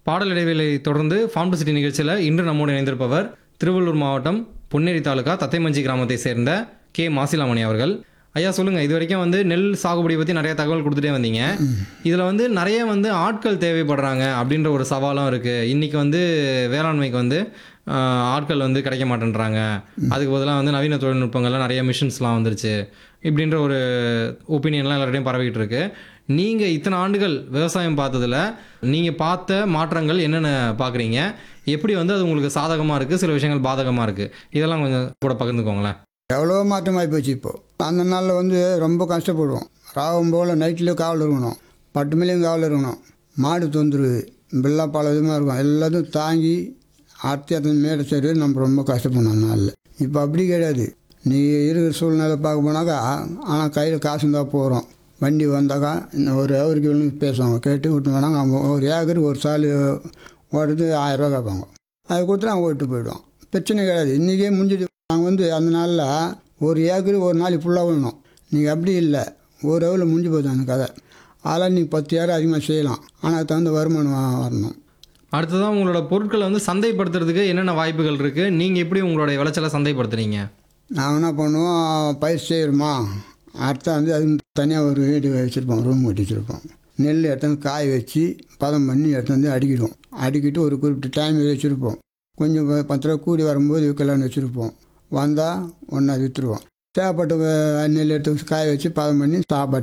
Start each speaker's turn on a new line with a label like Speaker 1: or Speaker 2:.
Speaker 1: பாடல் இடைவேளை தொடர்ந்து ஃபார்ம் டு சிட்டி நிகழ்ச்சியில் இன்று நம்மோடு இணைந்திருப்பவர் திருவள்ளூர் மாவட்டம் பொன்னேரி தாலுகா தத்தைமஞ்சி கிராமத்தை சேர்ந்த கே மாசிலாமணி அவர்கள் ஐயா சொல்லுங்க இது வரைக்கும் வந்து நெல் சாகுபடி பற்றி நிறைய தகவல் கொடுத்துட்டே வந்தீங்க இதில் வந்து நிறைய வந்து ஆட்கள் தேவைப்படுறாங்க அப்படின்ற ஒரு சவாலும் இருக்குது இன்றைக்கி வந்து வேளாண்மைக்கு வந்து ஆஹ், ஆட்கள் வந்து கிடைக்க மாட்டேன்றாங்க அதுக்கு பதிலாக வந்து நவீன தொழில்நுட்பங்கள்லாம் நிறைய மிஷின்ஸ்லாம் வந்துருச்சு இப்படின்ற ஒரு ஒப்பீனியன்லாம் எல்லார்டையும் பரவிட்டு இருக்கு நீங்கள் இத்தனை ஆண்டுகள் விவசாயம் பார்த்ததுல நீங்கள் பார்த்த மாற்றங்கள் என்னென்ன பார்க்குறீங்க எப்படி வந்து அது உங்களுக்கு சாதகமாக இருக்குது சில விஷயங்கள் பாதகமாக இருக்குது இதெல்லாம் கொஞ்சம் கூட பகிர்ந்துக்கோங்களேன்
Speaker 2: எவ்வளோ மாற்றமாகி போச்சு இப்போது அந்த நாளில் வந்து ரொம்ப கஷ்டப்படுவோம் ராவும் போல் நைட்லேயும் காவல் இருக்கணும் பட்டு மணிலையும் காவல் இருக்கணும் மாடு தொந்துருது இப்படிலாம் பல விதமாக இருக்கும் எல்லாத்தையும் தாங்கி அறுத்தி அத்தனை மேடை சரி நம்ம ரொம்ப கஷ்டப்படணும் அந்த நாளில் இப்போ அப்படி கிடையாது நீ இருக்கிற சூழ்நிலை பார்க்க போனாக்கா ஆனால் கையில் காசு இருந்தால் போகிறோம் வண்டி வந்தாக்கா இன்னும் ஒரு அவருக்கு ஒன்று பேசுவாங்க கேட்டு விட்டு வேணாங்க அவங்க ஒரு ஏக்கருக்கு ஒரு சாலு ஓடுறது ஆயிரரூவா கேட்பாங்க அதை கொடுத்துட்டு அவங்க விட்டு போயிடுவோம் பிரச்சனை கிடையாது இன்றைக்கே முடிஞ்சிட்டு நாங்கள் வந்து அந்த நாளில் ஒரு ஏக்கரு ஒரு நாளைக்கு ஃபுல்லாக வேணும் நீங்கள் அப்படி இல்லை ஒரு எவ்வளோ முடிஞ்சு போகுது அந்த கதை அதெல்லாம் நீங்கள் பத்து ஏக்கர் அதிகமாக செய்யலாம் ஆனால் அதுக்கு தகுந்த வருமானம் வ- வரணும்
Speaker 1: அடுத்ததான் உங்களோட பொருட்களை வந்து சந்தைப்படுத்துறதுக்கு என்னென்ன வாய்ப்புகள் இருக்குது நீங்கள் எப்படி உங்களுடைய விளைச்சலை சந்தைப்படுத்துறீங்க
Speaker 2: நாங்கள் என்ன பண்ணுவோம் பயிர் செய்கிறோமா அடுத்த வந்து அதுக்கு தனியாக ஒரு வீடு வச்சுருப்போம் ரூம் கட்டி வச்சுருப்போம் நெல் எடுத்து காய வச்சு பதம் பண்ணி எடுத்து வந்து அடிக்கிடுவோம் அடிக்கிட்டு ஒரு குறிப்பிட்ட டைம் வச்சுருப்போம் கொஞ்சம் ப- பத்து ரூபா கூடி வரும்போது விற்கலான்னு வச்சுருப்போம் வந்தால் ஒன்றா விற்றுருவோம் தேவைப்பட்ட வ- நெல் எடுத்து காய வச்சு பதம் பண்ணி சாப்பாடு